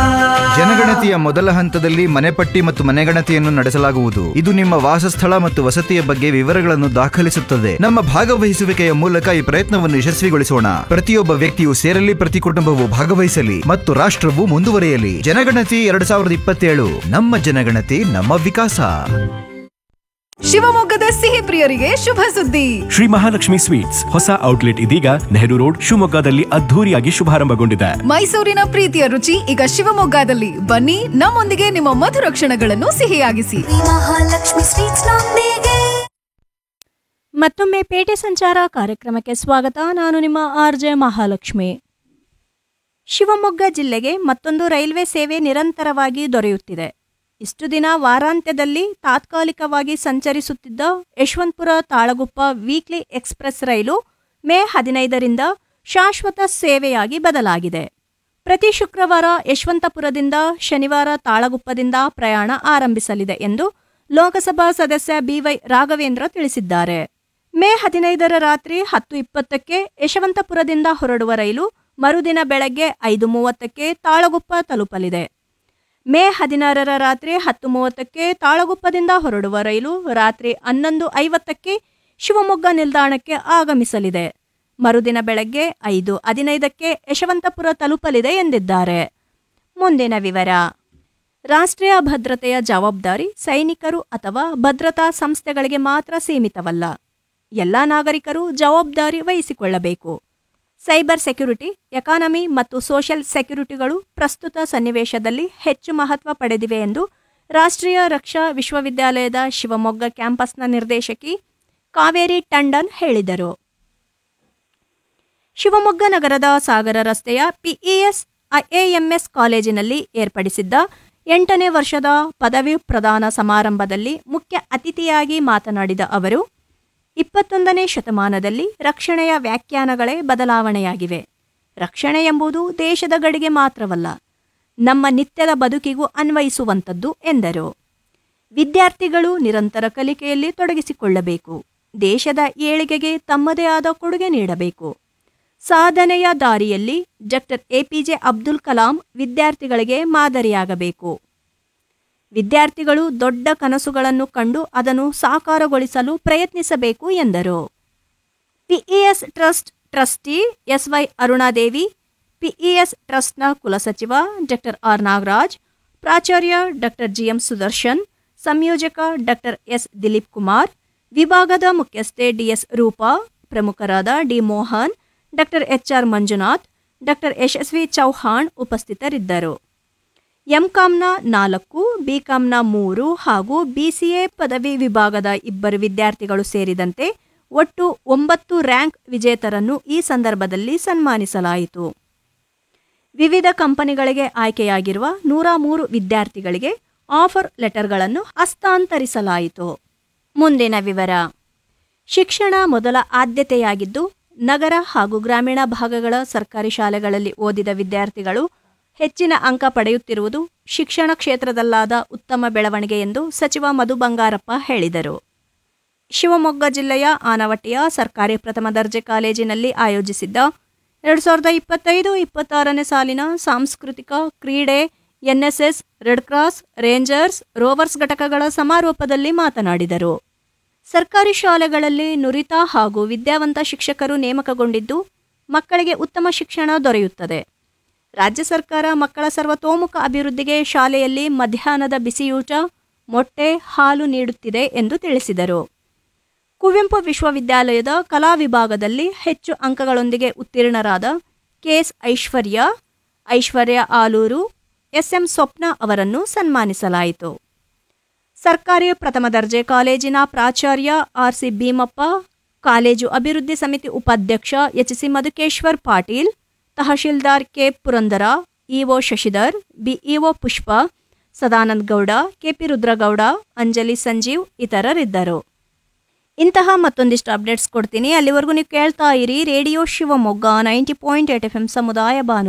ಜನಗಣತಿಯ ಮೊದಲ ಹಂತದಲ್ಲಿ ಮನೆಪಟ್ಟಿ ಮತ್ತು ಮನೆಗಣತಿಯನ್ನು ನಡೆಸಲಾಗುವುದು ಇದು ನಿಮ್ಮ ವಾಸಸ್ಥಳ ಮತ್ತು ವಸತಿಯ ಬಗ್ಗೆ ವಿವರಗಳನ್ನು ದಾಖಲಿಸುತ್ತದೆ ನಮ್ಮ ಭಾಗವಹಿಸುವಿಕೆಯ ಮೂಲಕ ಈ ಪ್ರಯತ್ನವನ್ನು ಯಶಸ್ವಿಗೊಳಿಸೋಣ ಪ್ರತಿಯೊಬ್ಬ ವ್ಯಕ್ತಿಯು ಸೇರಲಿ ಪ್ರತಿ ಕುಟುಂಬವು ಭಾಗವಹಿಸಲಿ ಮತ್ತು ರಾಷ್ಟ್ರವು ಮುಂದುವರಿಯಲಿ ಜನಗಣತಿ ಎರಡ್ ಸಾವಿರದ ಇಪ್ಪತ್ತೇಳು ನಮ್ಮ ಜನಗಣತಿ ನಮ್ಮ ವಿಕಾಸ ಶಿವಮೊಗ್ಗದ ಸಿಹಿ ಪ್ರಿಯರಿಗೆ ಶುಭ ಸುದ್ದಿ ಶ್ರೀ ಮಹಾಲಕ್ಷ್ಮಿ ಸ್ವೀಟ್ಸ್ ಹೊಸ ಔಟ್ಲೆಟ್ ಇದೀಗ ನೆಹರು ರೋಡ್ ಶಿವಮೊಗ್ಗದಲ್ಲಿ ಅದ್ಧೂರಿಯಾಗಿ ಶುಭಾರಂಭಗೊಂಡಿದೆ ಮೈಸೂರಿನ ಪ್ರೀತಿಯ ರುಚಿ ಈಗ ಶಿವಮೊಗ್ಗದಲ್ಲಿ ಬನ್ನಿ ನಮ್ಮೊಂದಿಗೆ ನಿಮ್ಮ ಮಧುರ ಕ್ಷಣಗಳನ್ನು ಸಿಹಿಯಾಗಿಸಿ ಮಹಾಲಕ್ಷ್ಮಿ ಸ್ವೀಟ್ಸ್ ನೊಂದಿಗೆ ಮತ್ತೊಮ್ಮೆ ಪೇಟೆ ಸಂಚಾರ ಕಾರ್ಯಕ್ರಮಕ್ಕೆ ಸ್ವಾಗತ ನಾನು ನಿಮ್ಮ ಆರ್ ಜೆ ಮಹಾಲಕ್ಷ್ಮಿ ಶಿವಮೊಗ್ಗ ಜಿಲ್ಲೆಗೆ ಮತ್ತೊಂದು ರೈಲ್ವೆ ಸೇವೆ ನಿರಂತರವಾಗಿ ದೊರೆಯುತ್ತಿದೆ ಇಷ್ಟು ದಿನ ವಾರಾಂತ್ಯದಲ್ಲಿ ತಾತ್ಕಾಲಿಕವಾಗಿ ಸಂಚರಿಸುತ್ತಿದ್ದ ಯಶವಂತಪುರ ತಾಳಗುಪ್ಪ ವೀಕ್ಲಿ ಎಕ್ಸ್ಪ್ರೆಸ್ ರೈಲು ಮೇ ಹದಿನೈದರಿಂದ ಶಾಶ್ವತ ಸೇವೆಯಾಗಿ ಬದಲಾಗಿದೆ ಪ್ರತಿ ಶುಕ್ರವಾರ ಯಶವಂತಪುರದಿಂದ ಶನಿವಾರ ತಾಳಗುಪ್ಪದಿಂದ ಪ್ರಯಾಣ ಆರಂಭಿಸಲಿದೆ ಎಂದು ಲೋಕಸಭಾ ಸದಸ್ಯ ಬಿವೈ ರಾಘವೇಂದ್ರ ತಿಳಿಸಿದ್ದಾರೆ ಮೇ ಹದಿನೈದರ ರಾತ್ರಿ ಹತ್ತು ಇಪ್ಪತ್ತಕ್ಕೆ ಯಶವಂತಪುರದಿಂದ ಹೊರಡುವ ರೈಲು ಮರುದಿನ ಬೆಳಗ್ಗೆ ಐದು ಮೂವತ್ತಕ್ಕೆ ತಾಳಗುಪ್ಪ ತಲುಪಲಿದೆ ಮೇ ಹದಿನಾರರ ರಾತ್ರಿ ಹತ್ತು ಮೂವತ್ತಕ್ಕೆ ತಾಳಗುಪ್ಪದಿಂದ ಹೊರಡುವ ರೈಲು ರಾತ್ರಿ ಹನ್ನೊಂದು ಐವತ್ತಕ್ಕೆ ಶಿವಮೊಗ್ಗ ನಿಲ್ದಾಣಕ್ಕೆ ಆಗಮಿಸಲಿದೆ ಮರುದಿನ ಬೆಳಗ್ಗೆ ಐದು ಹದಿನೈದಕ್ಕೆ ಯಶವಂತಪುರ ತಲುಪಲಿದೆ ಎಂದಿದ್ದಾರೆ ಮುಂದಿನ ವಿವರ ರಾಷ್ಟ್ರೀಯ ಭದ್ರತೆಯ ಜವಾಬ್ದಾರಿ ಸೈನಿಕರು ಅಥವಾ ಭದ್ರತಾ ಸಂಸ್ಥೆಗಳಿಗೆ ಮಾತ್ರ ಸೀಮಿತವಲ್ಲ ಎಲ್ಲ ನಾಗರಿಕರು ಜವಾಬ್ದಾರಿ ವಹಿಸಿಕೊಳ್ಳಬೇಕು ಸೈಬರ್ ಸೆಕ್ಯುರಿಟಿ ಎಕಾನಮಿ ಮತ್ತು ಸೋಷಿಯಲ್ ಸೆಕ್ಯುರಿಟಿಗಳು ಪ್ರಸ್ತುತ ಸನ್ನಿವೇಶದಲ್ಲಿ ಹೆಚ್ಚು ಮಹತ್ವ ಪಡೆದಿವೆ ಎಂದು ರಾಷ್ಟ್ರೀಯ ರಕ್ಷಾ ವಿಶ್ವವಿದ್ಯಾಲಯದ ಶಿವಮೊಗ್ಗ ಕ್ಯಾಂಪಸ್ನ ನಿರ್ದೇಶಕಿ ಕಾವೇರಿ ಟಂಡನ್ ಹೇಳಿದರು ಶಿವಮೊಗ್ಗ ನಗರದ ಸಾಗರ ರಸ್ತೆಯ ಪಿಇಎಸ್ ಐಎಎಂಎಸ್ ಕಾಲೇಜಿನಲ್ಲಿ ಏರ್ಪಡಿಸಿದ್ದ ಎಂಟನೇ ವರ್ಷದ ಪದವಿ ಪ್ರದಾನ ಸಮಾರಂಭದಲ್ಲಿ ಮುಖ್ಯ ಅತಿಥಿಯಾಗಿ ಮಾತನಾಡಿದ ಅವರು ಇಪ್ಪತ್ತೊಂದನೇ ಶತಮಾನದಲ್ಲಿ ರಕ್ಷಣೆಯ ವ್ಯಾಖ್ಯಾನಗಳೇ ಬದಲಾವಣೆಯಾಗಿವೆ ರಕ್ಷಣೆ ಎಂಬುದು ದೇಶದ ಗಡಿಗೆ ಮಾತ್ರವಲ್ಲ ನಮ್ಮ ನಿತ್ಯದ ಬದುಕಿಗೂ ಅನ್ವಯಿಸುವಂಥದ್ದು ಎಂದರು ವಿದ್ಯಾರ್ಥಿಗಳು ನಿರಂತರ ಕಲಿಕೆಯಲ್ಲಿ ತೊಡಗಿಸಿಕೊಳ್ಳಬೇಕು ದೇಶದ ಏಳಿಗೆಗೆ ತಮ್ಮದೇ ಆದ ಕೊಡುಗೆ ನೀಡಬೇಕು ಸಾಧನೆಯ ದಾರಿಯಲ್ಲಿ ಡಾಕ್ಟರ್ ಎಪಿಜೆ ಅಬ್ದುಲ್ ಕಲಾಂ ವಿದ್ಯಾರ್ಥಿಗಳಿಗೆ ಮಾದರಿಯಾಗಬೇಕು ವಿದ್ಯಾರ್ಥಿಗಳು ದೊಡ್ಡ ಕನಸುಗಳನ್ನು ಕಂಡು ಅದನ್ನು ಸಾಕಾರಗೊಳಿಸಲು ಪ್ರಯತ್ನಿಸಬೇಕು ಎಂದರು PES trust trustee SY Arunadevi PES ಟ್ರಸ್ಟ್ನ ಕುಲಸಚಿವ ಡಾಕ್ಟರ್ ಆರ್ ನಾಗರಾಜ್ ಪ್ರಾಚಾರ್ಯ ಡಾಕ್ಟರ್ ಜಿಎಂ ಸುದರ್ಶನ್ ಸಂಯೋಜಕ ಡಾಕ್ಟರ್ ಎಸ್ ದಿಲೀಪ್ ಕುಮಾರ್ ವಿಭಾಗದ ಮುಖ್ಯಸ್ಥೆ ಡಿಎಸ್ ರೂಪಾ ಪ್ರಮುಖರಾದ D Mohan doctor HR Manjunath doctor Yashaswi Chauhan ಉಪಸ್ಥಿತರಿದ್ದರು ಎಂಕಾಮ್ನ ನಾಲ್ಕು ಬಿಕಾಮ್ನ ಮೂರು ಹಾಗೂ ಬಿಸಿಎ ಪದವಿ ವಿಭಾಗದ ಇಬ್ಬರು ವಿದ್ಯಾರ್ಥಿಗಳು ಸೇರಿದಂತೆ ಒಟ್ಟು ಒಂಬತ್ತು ರ್ಯಾಂಕ್ ವಿಜೇತರನ್ನು ಈ ಸಂದರ್ಭದಲ್ಲಿ ಸನ್ಮಾನಿಸಲಾಯಿತು ವಿವಿಧ ಕಂಪನಿಗಳಿಗೆ ಆಯ್ಕೆಯಾಗಿರುವ ನೂರ ಮೂರು ವಿದ್ಯಾರ್ಥಿಗಳಿಗೆ ಆಫರ್ ಲೆಟರ್ಗಳನ್ನು ಹಸ್ತಾಂತರಿಸಲಾಯಿತು ಮುಂದಿನ ವಿವರ ಶಿಕ್ಷಣ ಮೊದಲ ಆದ್ಯತೆಯಾಗಿದ್ದು ನಗರ ಹಾಗೂ ಗ್ರಾಮೀಣ ಭಾಗಗಳ ಸರ್ಕಾರಿ ಶಾಲೆಗಳಲ್ಲಿ ಓದಿದ ವಿದ್ಯಾರ್ಥಿಗಳು ಹೆಚ್ಚಿನ ಅಂಕ ಪಡೆಯುತ್ತಿರುವುದು ಶಿಕ್ಷಣ ಕ್ಷೇತ್ರದಲ್ಲಾದ ಉತ್ತಮ ಬೆಳವಣಿಗೆ ಎಂದು ಸಚಿವ ಮಧು ಬಂಗಾರಪ್ಪ ಹೇಳಿದರು ಶಿವಮೊಗ್ಗ ಜಿಲ್ಲೆಯ ಆನವಟ್ಟಿಯ ಸರ್ಕಾರಿ ಪ್ರಥಮ ದರ್ಜೆ ಕಾಲೇಜಿನಲ್ಲಿ ಆಯೋಜಿಸಿದ್ದ ಎರಡು ಸಾವಿರದ ಇಪ್ಪತ್ತೈದು ಇಪ್ಪತ್ತಾರನೇ ಸಾಲಿನ ಸಾಂಸ್ಕೃತಿಕ ಕ್ರೀಡೆ NSS red cross rangers rovers ಘಟಕಗಳ ಸಮಾರೋಪದಲ್ಲಿ ಮಾತನಾಡಿದರು ಸರ್ಕಾರಿ ಶಾಲೆಗಳಲ್ಲಿ ನುರಿತ ಹಾಗೂ ವಿದ್ಯಾವಂತ ಶಿಕ್ಷಕರು ನೇಮಕಗೊಂಡಿದ್ದು ಮಕ್ಕಳಿಗೆ ಉತ್ತಮ ಶಿಕ್ಷಣ ದೊರೆಯುತ್ತದೆ ರಾಜ್ಯ ಸರ್ಕಾರ ಮಕ್ಕಳ ಸರ್ವತೋಮುಖ ಅಭಿವೃದ್ಧಿಗೆ ಶಾಲೆಯಲ್ಲಿ ಮಧ್ಯಾಹ್ನದ ಬಿಸಿಯೂಟ ಮೊಟ್ಟೆ ಹಾಲು ನೀಡುತ್ತಿದೆ ಎಂದು ತಿಳಿಸಿದರು ಕುವೆಂಪು ವಿಶ್ವವಿದ್ಯಾಲಯದ ಕಲಾ ವಿಭಾಗದಲ್ಲಿ ಹೆಚ್ಚು ಅಂಕಗಳೊಂದಿಗೆ ಉತ್ತೀರ್ಣರಾದ ಕೆಎಸ್ ಐಶ್ವರ್ಯ ಐಶ್ವರ್ಯ ಆಲೂರು ಎಸ್ಎಂ ಸ್ವಪ್ನ ಅವರನ್ನು ಸನ್ಮಾನಿಸಲಾಯಿತು ಸರ್ಕಾರಿ ಪ್ರಥಮ ದರ್ಜೆ ಕಾಲೇಜಿನ ಪ್ರಾಚಾರ್ಯ ಆರ್ ಸಿ ಭೀಮಪ್ಪ ಕಾಲೇಜು ಅಭಿವೃದ್ಧಿ ಸಮಿತಿ ಉಪಾಧ್ಯಕ್ಷ ಎಚ್ ಸಿ ಮಧುಕೇಶ್ವರ್ ಪಾಟೀಲ್ ತಹಶೀಲ್ದಾರ್ K Purandara EO Shashidhar BEO Pushpa Sadananda Gowda KP Rudragowda Anjali Sanjeev ಇತರರಿದ್ದರು ಇಂತಹ ಮತ್ತೊಂದಿಷ್ಟು ಅಪ್ಡೇಟ್ಸ್ ಕೊಡ್ತೀನಿ ಅಲ್ಲಿವರೆಗೂ ನೀವು ಕೇಳ್ತಾ ಇರಿ radio Shivamogga ninety point eight F M ಸಮುದಾಯ ಬಾನು